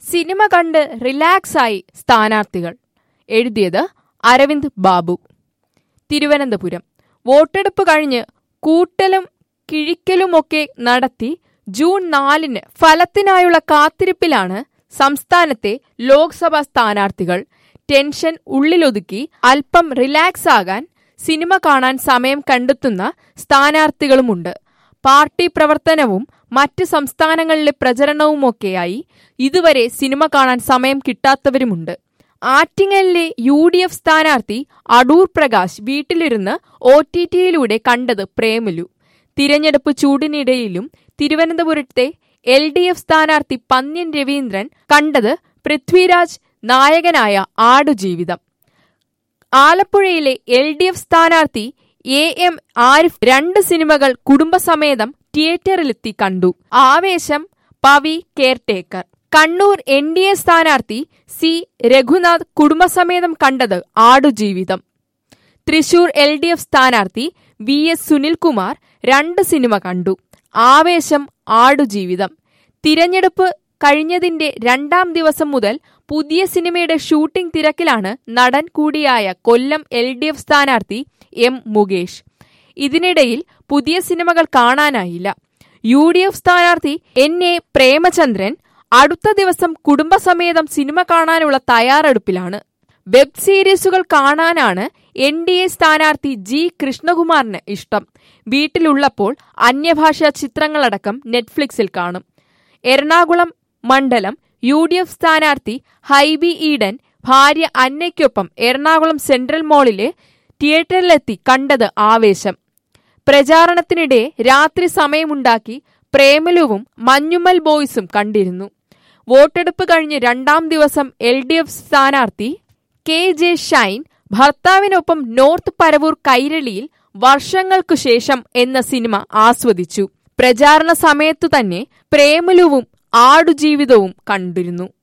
cinema കണ്ട് റിലാക്സായി സ്ഥാനാർത്ഥികൾ എഴുതിയത് അരവിന്ദ് ബാബു തിരുവനന്തപുരം വോട്ടെടുപ്പ് കഴിഞ്ഞ് കൂട്ടലും കിഴിക്കലുമൊക്കെ നടത്തി ജൂൺ നാലിന് ഫലത്തിനായുള്ള കാത്തിരിപ്പിലാണ് സംസ്ഥാനത്തെ ലോക്സഭാ സ്ഥാനാർത്ഥികൾ ടെൻഷൻ ഉള്ളിലൊതുക്കി അല്പം റിലാക്സ് ആകാൻ സിനിമ കാണാൻ സമയം കണ്ടെത്തുന്ന സ്ഥാനാർത്ഥികളുമുണ്ട് പാർട്ടി പ്രവർത്തനവും മറ്റ് സംസ്ഥാനങ്ങളിലെ പ്രചരണവുമൊക്കെയായി ഇതുവരെ സിനിമ കാണാൻ സമയം കിട്ടാത്തവരുമുണ്ട് ആറ്റിങ്ങലിലെ യു ഡി എഫ് സ്ഥാനാർത്ഥി അടൂർ പ്രകാശ് വീട്ടിലിരുന്ന് ഒ ടി ടിയിലൂടെ കണ്ടത് പ്രേമലു തിരഞ്ഞെടുപ്പ് ചൂടിനിടയിലും തിരുവനന്തപുരത്തെ എൽ ഡി എഫ് സ്ഥാനാർത്ഥി പന്ന്യൻ രവീന്ദ്രൻ കണ്ടത് പൃഥ്വിരാജ് നായകനായ ആടുജീവിതം ആലപ്പുഴയിലെ എൽ ഡി എഫ് സ്ഥാനാർത്ഥി എ എം ആരിഫ് രണ്ട് സിനിമകൾ കുടുംബസമേതം തിയേറ്ററിലെത്തി കണ്ടു Aavesham Pavi caretaker Kannur N D A സ്ഥാനാർത്ഥി സി രഘുനാഥ് കുടുംബസമേതം കണ്ടത് Aadujeevitham Thrissur L D F സ്ഥാനാർത്ഥി വി എസ് സുനിൽകുമാർ രണ്ട് സിനിമ കണ്ടു ആവേശം ആടുജീവിതം തിരഞ്ഞെടുപ്പ് കഴിഞ്ഞതിന്റെ രണ്ടാം ദിവസം മുതൽ പുതിയ സിനിമയുടെ ഷൂട്ടിംഗ് തിരക്കിലാണ് നടൻ കൂടിയായ കൊല്ലം എൽ ഡി എഫ് സ്ഥാനാർത്ഥി എം മുകേഷ് ഇതിനിടയിൽ പുതിയ സിനിമകൾ കാണാനായില്ല യു ഡി എഫ് സ്ഥാനാർത്ഥി എൻ എ പ്രേമചന്ദ്രൻ അടുത്ത ദിവസം കുടുംബസമേതം സിനിമ കാണാനുള്ള തയ്യാറെടുപ്പിലാണ് വെബ് സീരീസുകൾ കാണാനാണ് എൻ ഡി എ സ്ഥാനാർത്ഥി ജി കൃഷ്ണകുമാറിന് ഇഷ്ടം വീട്ടിലുള്ളപ്പോൾ അന്യഭാഷാ ചിത്രങ്ങളടക്കം നെറ്റ്ഫ്ലിക്സിൽ കാണും എറണാകുളം മണ്ഡലം യു ഡി എഫ് സ്ഥാനാർത്ഥി ഹൈബി ഈഡൻ ഭാര്യ അന്നയ്ക്കൊപ്പം എറണാകുളം സെൻട്രൽ മാളിലെ തിയേറ്ററിലെത്തി കണ്ടത് ആവേശം പ്രചാരണത്തിനിടെ രാത്രി സമയമുണ്ടാക്കി പ്രേമലുവും മഞ്ഞുമ്മൽ ബോയ്സും കണ്ടിരുന്നു വോട്ടെടുപ്പ് കഴിഞ്ഞ് രണ്ടാം ദിവസം എൽ ഡി എഫ് സ്ഥാനാർത്ഥി കെ ജെ ഷൈൻ ഭർത്താവിനൊപ്പം നോർത്ത് പരവൂർ കൈരളിയിൽ വർഷങ്ങൾക്കു ശേഷം എന്ന സിനിമ ആസ്വദിച്ചു പ്രചാരണ സമയത്തു തന്നെ പ്രേമലുവും ആടുജീവിതവും കണ്ടിരുന്നു